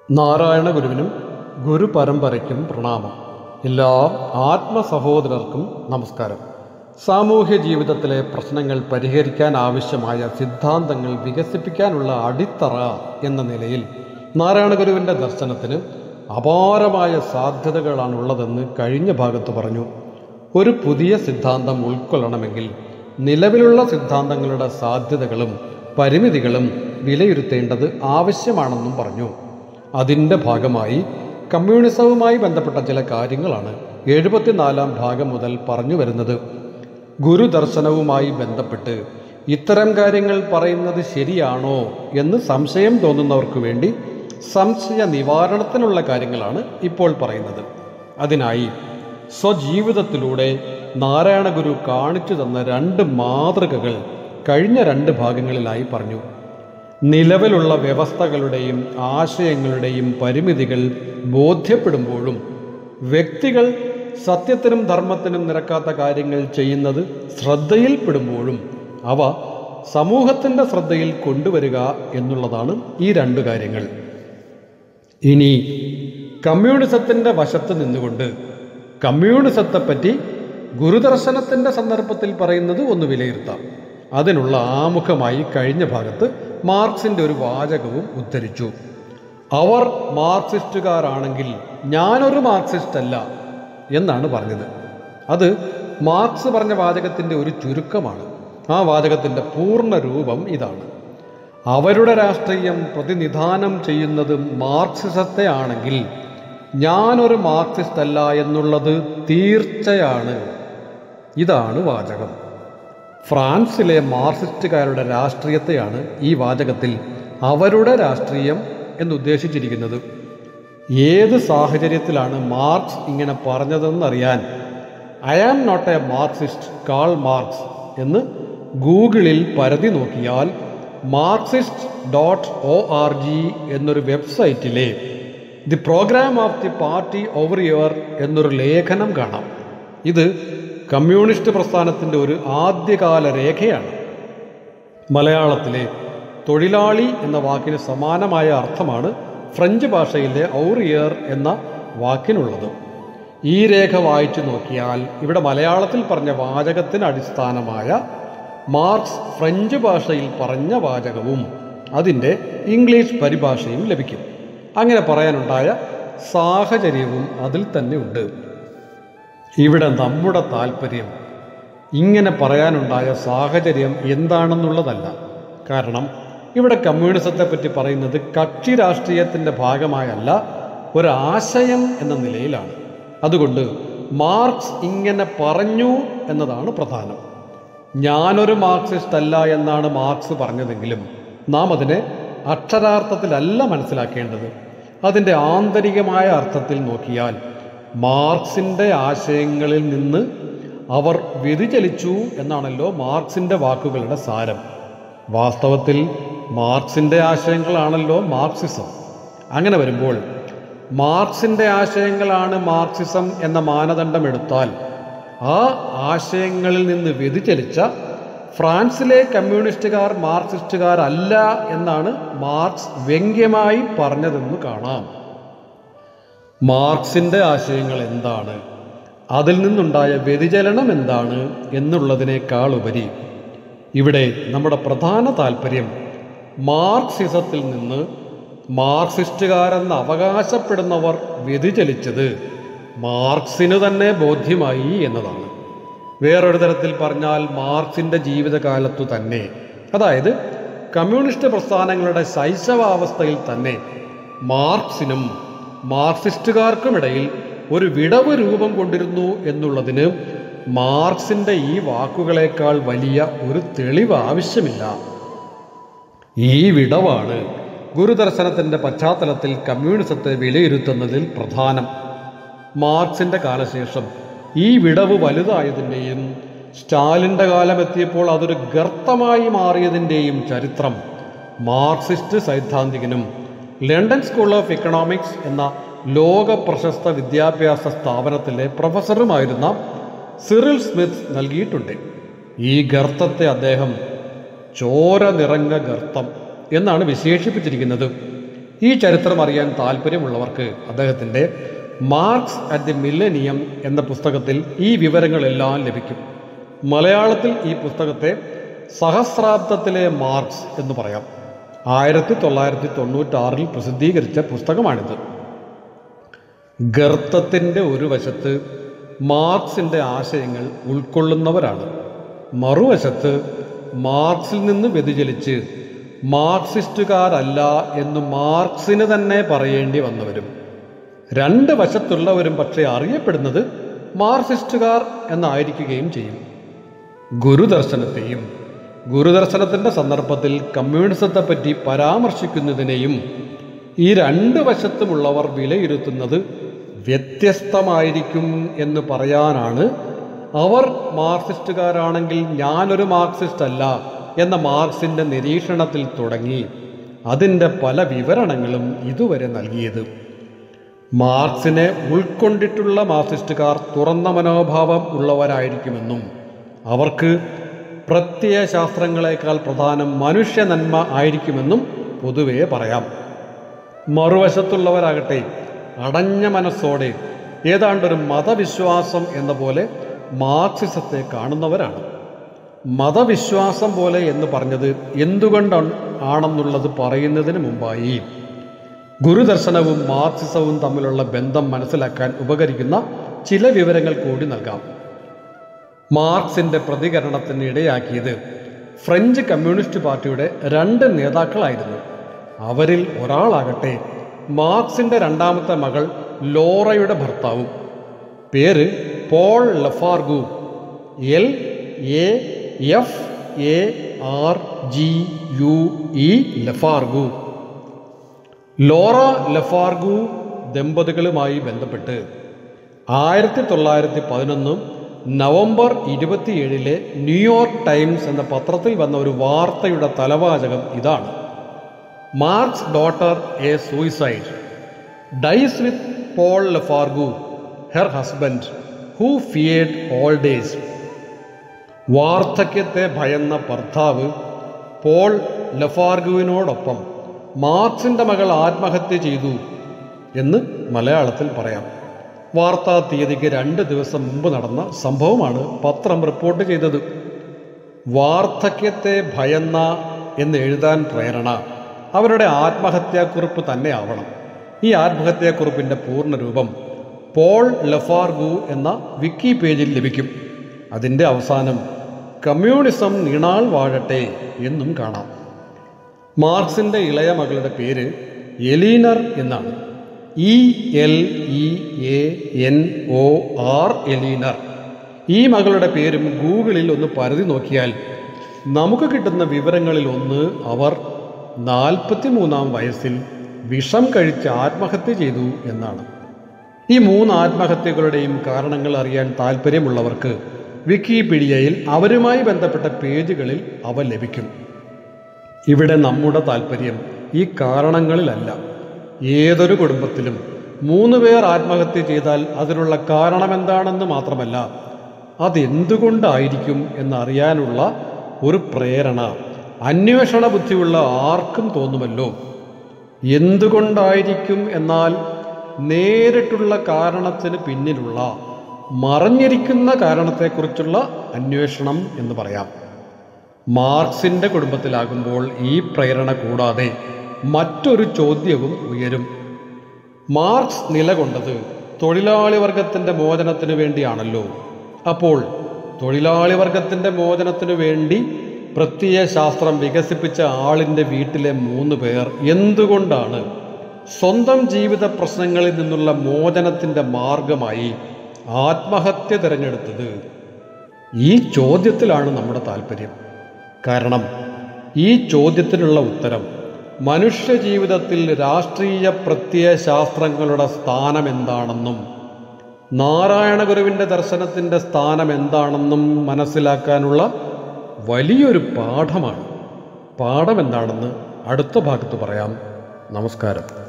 നാരായണ ഗുരുവിനും ഗുരുപരമ്പരയ്ക്കും പ്രണാമം എല്ലാ ആത്മസഹോദരർക്കും നമസ്കാരം സാമൂഹ്യ ജീവിതത്തിലെ പ്രശ്നങ്ങൾ പരിഹരിക്കാൻ ആവശ്യമായ സിദ്ധാന്തങ്ങൾ വികസിപ്പിക്കാനുള്ള അടിത്തറ എന്ന നിലയിൽ നാരായണ ഗുരുവിൻ്റെ ദർശനത്തിന് അപാരമായ സാധ്യതകളാണുള്ളതെന്ന് കഴിഞ്ഞ ഭാഗത്ത് പറഞ്ഞു ഒരു പുതിയ സിദ്ധാന്തം ഉൾക്കൊള്ളണമെങ്കിൽ നിലവിലുള്ള സിദ്ധാന്തങ്ങളുടെ സാധ്യതകളും പരിമിതികളും വിലയിരുത്തേണ്ടത് ആവശ്യമാണെന്നും പറഞ്ഞു അതിൻ്റെ ഭാഗമായി കമ്മ്യൂണിസവുമായി ബന്ധപ്പെട്ട ചില കാര്യങ്ങളാണ് എഴുപത്തിനാലാം ഭാഗം മുതൽ പറഞ്ഞു വരുന്നത് ഗുരുദർശനവുമായി ബന്ധപ്പെട്ട് ഇത്തരം കാര്യങ്ങൾ പറയുന്നത് ശരിയാണോ എന്ന് സംശയം തോന്നുന്നവർക്ക് വേണ്ടി സംശയ നിവാരണത്തിനുള്ള കാര്യങ്ങളാണ് ഇപ്പോൾ പറയുന്നത് അതിനായി സ്വജീവിതത്തിലൂടെ നാരായണ ഗുരു കാണിച്ചു തന്ന രണ്ട് മാതൃകകൾ കഴിഞ്ഞ രണ്ട് ഭാഗങ്ങളിലായി പറഞ്ഞു നിലവിലുള്ള വ്യവസ്ഥകളുടെയും ആശയങ്ങളുടെയും പരിമിതികൾ ബോധ്യപ്പെടുമ്പോഴും വ്യക്തികൾ സത്യത്തിനും ധർമ്മത്തിനും നിരക്കാത്ത കാര്യങ്ങൾ ചെയ്യുന്നത് ശ്രദ്ധയിൽപ്പെടുമ്പോഴും അവ സമൂഹത്തിൻ്റെ ശ്രദ്ധയിൽ കൊണ്ടുവരിക എന്നുള്ളതാണ് ഈ രണ്ട് കാര്യങ്ങൾ ഇനി കമ്മ്യൂണിസത്തിൻ്റെ വശത്ത് നിന്നുകൊണ്ട് കമ്മ്യൂണിസത്തെ പറ്റി ഗുരുദർശനത്തിൻ്റെ സന്ദർഭത്തിൽ പറയുന്നത് ഒന്ന് വിലയിരുത്താം അതിനുള്ള ആമുഖമായി കഴിഞ്ഞ ഭാഗത്ത് മാർക്സിന്റെ ഒരു വാചകവും ഉദ്ധരിച്ചു അവർ മാർക്സിസ്റ്റുകാരാണെങ്കിൽ ഞാനൊരു മാർക്സിസ്റ്റ് അല്ല എന്നാണ് പറഞ്ഞത് അത് മാർക്സ് പറഞ്ഞ വാചകത്തിന്റെ ഒരു ചുരുക്കമാണ് ആ വാചകത്തിന്റെ പൂർണ്ണ രൂപം ഇതാണ് അവരുടെ രാഷ്ട്രീയം പ്രതിനിധാനം ചെയ്യുന്നത് മാർക്സിസത്തെ ആണെങ്കിൽ ഞാനൊരു മാർക്സിസ്റ്റ് അല്ല എന്നുള്ളത് തീർച്ചയാണ് ഇതാണ് വാചകം ഫ്രാൻസിലെ മാർക്സിസ്റ്റുകാരുടെ രാഷ്ട്രീയത്തെയാണ് ഈ വാചകത്തിൽ അവരുടെ രാഷ്ട്രീയം എന്നുദ്ദേശിച്ചിരിക്കുന്നത് ഏത് സാഹചര്യത്തിലാണ് മാർക്സ് ഇങ്ങനെ പറഞ്ഞതെന്നറിയാൻ I am not a Marxist Karl Marx എന്ന് ഗൂഗിളിൽ പരതി നോക്കിയാൽ Marxist dot O R G എന്നൊരു വെബ്സൈറ്റിലെ the programme of the party over year എന്നൊരു ലേഖനം കാണാം ഇത് കമ്മ്യൂണിസ്റ്റ് പ്രസ്ഥാനത്തിൻ്റെ ഒരു ആദ്യകാല രേഖയാണ് മലയാളത്തിലെ തൊഴിലാളി എന്ന വാക്കിന് സമാനമായ അർത്ഥമാണ് ഫ്രഞ്ച് ഭാഷയിലെ ഔറിയർ എന്ന വാക്കിനുള്ളത് ഈ രേഖ വായിച്ചു നോക്കിയാൽ ഇവിടെ മലയാളത്തിൽ പറഞ്ഞ വാചകത്തിന് അടിസ്ഥാനമായ മാർക്സ് ഫ്രഞ്ച് ഭാഷയിൽ പറഞ്ഞ വാചകവും അതിൻ്റെ ഇംഗ്ലീഷ് പരിഭാഷയും ലഭിക്കും അങ്ങനെ പറയാനുണ്ടായ സാഹചര്യവും അതിൽ തന്നെ ഉണ്ട് ഇവിടെ നമ്മുടെ താല്പര്യം ഇങ്ങനെ പറയാനുണ്ടായ സാഹചര്യം എന്താണെന്നുള്ളതല്ല കാരണം ഇവിടെ കമ്മ്യൂണിസത്തെ പറ്റി പറയുന്നത് കക്ഷി രാഷ്ട്രീയത്തിൻ്റെ ഭാഗമായല്ല ഒരാശയം എന്ന നിലയിലാണ് അതുകൊണ്ട് മാർക്സ് ഇങ്ങനെ പറഞ്ഞു എന്നതാണ് പ്രധാനം ഞാനൊരു മാർക്സിസ്റ്റ് അല്ല എന്നാണ് മാർക്സ് പറഞ്ഞതെങ്കിലും നാം അതിനെ അക്ഷരാർത്ഥത്തിലല്ല മനസ്സിലാക്കേണ്ടത് അതിൻ്റെ ആന്തരികമായ അർത്ഥത്തിൽ നോക്കിയാൽ മാർക്സിൻ്റെ ആശയങ്ങളിൽ നിന്ന് അവർ വ്യതിചലിച്ചു എന്നാണല്ലോ മാർക്സിൻ്റെ വാക്കുകളുടെ സാരം വാസ്തവത്തിൽ മാർക്സിൻ്റെ ആശയങ്ങളാണല്ലോ മാർക്സിസം അങ്ങനെ വരുമ്പോൾ മാർക്സിൻ്റെ ആശയങ്ങളാണ് മാർക്സിസം എന്ന മാനദണ്ഡം എടുത്താൽ ആ ആശയങ്ങളിൽ നിന്ന് വ്യതിചലിച്ച ഫ്രാൻസിലെ കമ്മ്യൂണിസ്റ്റുകാർ മാർക്സിസ്റ്റുകാരല്ല എന്നാണ് മാർക്സ് വ്യംഗ്യമായി പറഞ്ഞതെന്ന് കാണാം മാർക്സിന്റെ ആശയങ്ങൾ എന്താണ് അതിൽ നിന്നുണ്ടായ വ്യതിചലനം എന്താണ് എന്നുള്ളതിനേക്കാൾ ഉപരി ഇവിടെ നമ്മുടെ പ്രധാന താല്പര്യം മാർക്സിസത്തിൽ നിന്ന് മാർക്സിസ്റ്റുകാരെന്ന് അവകാശപ്പെടുന്നവർ വ്യതിചലിച്ചത് മാർക്സിന് തന്നെ ബോധ്യമായി എന്നതാണ് വേറൊരു തരത്തിൽ പറഞ്ഞാൽ മാർക്സിന്റെ ജീവിതകാലത്തു തന്നെ അതായത് കമ്മ്യൂണിസ്റ്റ് പ്രസ്ഥാനങ്ങളുടെ ശൈശവാവസ്ഥയിൽ തന്നെ മാർക്സിനും മാർക്സിസ്റ്റുകാർക്കുമിടയിൽ ഒരു വിടവ് രൂപം കൊണ്ടിരുന്നു എന്നുള്ളതിന് മാർക്സിന്റെ ഈ വാക്കുകളേക്കാൾ വലിയ ഒരു തെളിവ് ആവശ്യമില്ല ഈ വിടവാണ് ഗുരുദർശനത്തിന്റെ പശ്ചാത്തലത്തിൽ കമ്മ്യൂണിസത്തെ വിലയിരുത്തുന്നതിൽ പ്രധാനം മാർക്സിന്റെ കാലശേഷം ഈ വിടവ് വലുതായതിൻ്റെയും സ്റ്റാലിൻ്റെ കാലമെത്തിയപ്പോൾ അതൊരു ഗർത്തമായി മാറിയതിൻ്റെയും ചരിത്രം മാർക്സിസ്റ്റ് സൈദ്ധാന്തികനും ലണ്ടൻ സ്കൂൾ ഓഫ് ഇക്കണോമിക്സ് എന്ന ലോക പ്രശസ്ത വിദ്യാഭ്യാസ സ്ഥാപനത്തിലെ പ്രൊഫസറുമായിരുന്ന സിറിൽ സ്മിത്ത് നൽകിയിട്ടുണ്ട് ഈ ഗർത്തത്തെ അദ്ദേഹം ചോര നിറഞ്ഞ ഗർത്തം എന്നാണ് വിശേഷിപ്പിച്ചിരിക്കുന്നത് ഈ ചരിത്രം അറിയാൻ താല്പര്യമുള്ളവർക്ക് അദ്ദേഹത്തിൻ്റെ മാർക്സ് അറ്റ് ദി മില്ലനിയം എന്ന പുസ്തകത്തിൽ ഈ വിവരങ്ങളെല്ലാം ലഭിക്കും മലയാളത്തിൽ ഈ പുസ്തകത്തെ സഹസ്രാബ്ദത്തിലെ മാർക്സ് എന്ന് പറയാം ആയിരത്തി തൊള്ളായിരത്തി തൊണ്ണൂറ്റാറിൽ പ്രസിദ്ധീകരിച്ച പുസ്തകമാണിത് ഗർത്തത്തിൻ്റെ ഒരു വശത്ത് മാർക്സിൻ്റെ ആശയങ്ങൾ ഉൾക്കൊള്ളുന്നവരാണ് മറുവശത്ത് മാർക്സിൽ നിന്ന് വ്യതിചലിച്ച് മാർക്സിസ്റ്റുകാരല്ല എന്ന് മാർക്സിന് തന്നെ പറയേണ്ടി വന്നവരും രണ്ട് വശത്തുള്ളവരും പക്ഷേ അറിയപ്പെടുന്നത് മാർക്സിസ്റ്റുകാർ എന്നായിരിക്കുകയും ചെയ്യും ഗുരുദർശനത്തെയും ഗുരുദർശനത്തിൻ്റെ സന്ദർഭത്തിൽ കമ്മ്യൂണിസത്തെ പറ്റി പരാമർശിക്കുന്നതിനെയും ഈ രണ്ട് വശത്തുമുള്ളവർ വിലയിരുത്തുന്നത് വ്യത്യസ്തമായിരിക്കും എന്ന് പറയാനാണ് അവർ മാർക്സിസ്റ്റുകാരാണെങ്കിൽ ഞാനൊരു മാർക്സിസ്റ്റ് അല്ല എന്ന മാർക്സിൻ്റെ നിരീക്ഷണത്തിൽ തുടങ്ങി അതിൻ്റെ പല വിവരണങ്ങളും ഇതുവരെ നൽകിയത് മാർക്സിനെ ഉൾക്കൊണ്ടിട്ടുള്ള മാർക്സിസ്റ്റുകാർ തുറന്ന മനോഭാവം ഉള്ളവരായിരിക്കുമെന്നും അവർക്ക് പ്രത്യയ ശാസ്ത്രങ്ങളെക്കാൾ പ്രധാനം മനുഷ്യ നന്മ ആയിരിക്കുമെന്നും പൊതുവേ പറയാം മറുവശത്തുള്ളവരാകട്ടെ അടഞ്ഞ മനസ്സോടെ ഏതാണ്ടൊരു മതവിശ്വാസം എന്ന പോലെ മാർക്സിസത്തെ കാണുന്നവരാണ് മതവിശ്വാസം പോലെ എന്ന് പറഞ്ഞത് എന്തുകൊണ്ടാണ് ആണെന്നുള്ളത് പറയുന്നതിന് മുമ്പായി ഗുരുദർശനവും മാർക്സിസവും തമ്മിലുള്ള ബന്ധം മനസ്സിലാക്കാൻ ഉപകരിക്കുന്ന ചില വിവരങ്ങൾ കൂടി നൽകാം മാർക്സിന്റെ പ്രതികരണത്തിന് ഇടയാക്കിയത് ഫ്രഞ്ച് കമ്മ്യൂണിസ്റ്റ് പാർട്ടിയുടെ രണ്ട് നേതാക്കളായിരുന്നു അവരിൽ ഒരാളാകട്ടെ മാർക്സിന്റെ രണ്ടാമത്തെ മകൾ ലോറയുടെ ഭർത്താവും പേര് Paul Lafargue L A F A R G U E Lafargue Laura Lafargue ദമ്പതികളുമായി ബന്ധപ്പെട്ട് ആയിരത്തി തൊള്ളായിരത്തി പതിനൊന്ന് നവംബർ ഇരുപത്തിയേഴിലെ ന്യൂയോർക്ക് ടൈംസ് എന്ന പത്രത്തിൽ വന്ന ഒരു വാർത്തയുടെ തലവാചകം ഇതാണ് Marx daughter a suicide dies with Paul Lafargue her husband who feared all days വാർദ്ധക്യത്തെ ഭയന്ന ഭർത്താവ് പോൾ ലഫാർഗുവിനോടൊപ്പം മാർക്സിന്റെ മകൾ ആത്മഹത്യ ചെയ്തു എന്ന് മലയാളത്തിൽ പറയാം വാർത്താ തീയതിക്ക് രണ്ട് ദിവസം മുമ്പ് നടന്ന സംഭവമാണ് പത്രം റിപ്പോർട്ട് ചെയ്തത് വാർദ്ധക്യത്തെ ഭയന്ന എന്ന് എഴുതാൻ പ്രേരണ അവരുടെ ആത്മഹത്യാക്കുറിപ്പ് തന്നെ ആവണം ഈ ആത്മഹത്യാക്കുറിപ്പിൻ്റെ പൂർണ്ണരൂപം പോൾ ലഫാർഗു എന്ന വിക്കി പേജിൽ ലഭിക്കും അതിൻ്റെ അവസാനം കമ്മ്യൂണിസം നീണാൾ വാഴട്ടെ എന്നും കാണാം മാർക്സിന്റെ ഇളയ മകളുടെ പേര് എലീനർ എന്നാണ് E L E A N O R Eleanor ഈ മകളുടെ പേരും ഗൂഗിളിൽ ഒന്ന് പരതി നോക്കിയാൽ നമുക്ക് കിട്ടുന്ന വിവരങ്ങളിൽ ഒന്ന് അവർ നാൽപ്പത്തി മൂന്നാം വയസ്സിൽ വിഷം കഴിച്ച് ആത്മഹത്യ ചെയ്തു എന്നാണ് ഈ മൂന്ന് ആത്മഹത്യകളുടെയും കാരണങ്ങൾ അറിയാൻ താല്പര്യമുള്ളവർക്ക് വിക്കിപീഡിയയിൽ അവരുമായി ബന്ധപ്പെട്ട പേജുകളിൽ അവ ലഭിക്കും ഇവിടെ നമ്മുടെ താല്പര്യം ഈ കാരണങ്ങളിലല്ല ഏതൊരു കുടുംബത്തിലും മൂന്ന് പേർ ആത്മഹത്യ ചെയ്താൽ അതിനുള്ള കാരണം എന്താണെന്ന് മാത്രമല്ല അതെന്തുകൊണ്ടായിരിക്കും എന്നറിയാനുള്ള ഒരു പ്രേരണ അന്വേഷണ ബുദ്ധിയുള്ള ആർക്കും തോന്നുമല്ലോ എന്തുകൊണ്ടായിരിക്കും എന്നാൽ നേരിട്ടുള്ള കാരണത്തിന് പിന്നിലുള്ള മറഞ്ഞിരിക്കുന്ന കാരണത്തെക്കുറിച്ചുള്ള അന്വേഷണം എന്ന് പറയാം മാർക്സിന്റെ കുടുംബത്തിലാകുമ്പോൾ ഈ പ്രേരണ കൂടാതെ മറ്റൊരു ചോദ്യവും ഉയരും മാർക്സ് നിലകൊണ്ടത് തൊഴിലാളി വർഗത്തിന്റെ മോചനത്തിനു വേണ്ടിയാണല്ലോ അപ്പോൾ തൊഴിലാളി വർഗത്തിന്റെ മോചനത്തിനു വേണ്ടി പ്രത്യയ ശാസ്ത്രം വികസിപ്പിച്ച ആളിന്റെ വീട്ടിലെ മൂന്ന് പേർ എന്തുകൊണ്ടാണ് സ്വന്തം ജീവിത പ്രശ്നങ്ങളിൽ നിന്നുള്ള മോചനത്തിന്റെ മാർഗമായി ആത്മഹത്യ തിരഞ്ഞെടുത്തത് ഈ ചോദ്യത്തിലാണ് നമ്മുടെ താല്പര്യം കാരണം ഈ ചോദ്യത്തിനുള്ള ഉത്തരം മനുഷ്യ ജീവിതത്തിൽ രാഷ്ട്രീയ പ്രത്യയ ശാസ്ത്രങ്ങളുടെ സ്ഥാനം എന്താണെന്നും നാരായണ ഗുരുവിൻ്റെ ദർശനത്തിൻ്റെ സ്ഥാനം എന്താണെന്നും മനസ്സിലാക്കാനുള്ള വലിയൊരു പാഠമാണ് പാഠം എന്താണെന്ന് അടുത്ത ഭാഗത്ത് പറയാം നമസ്കാരം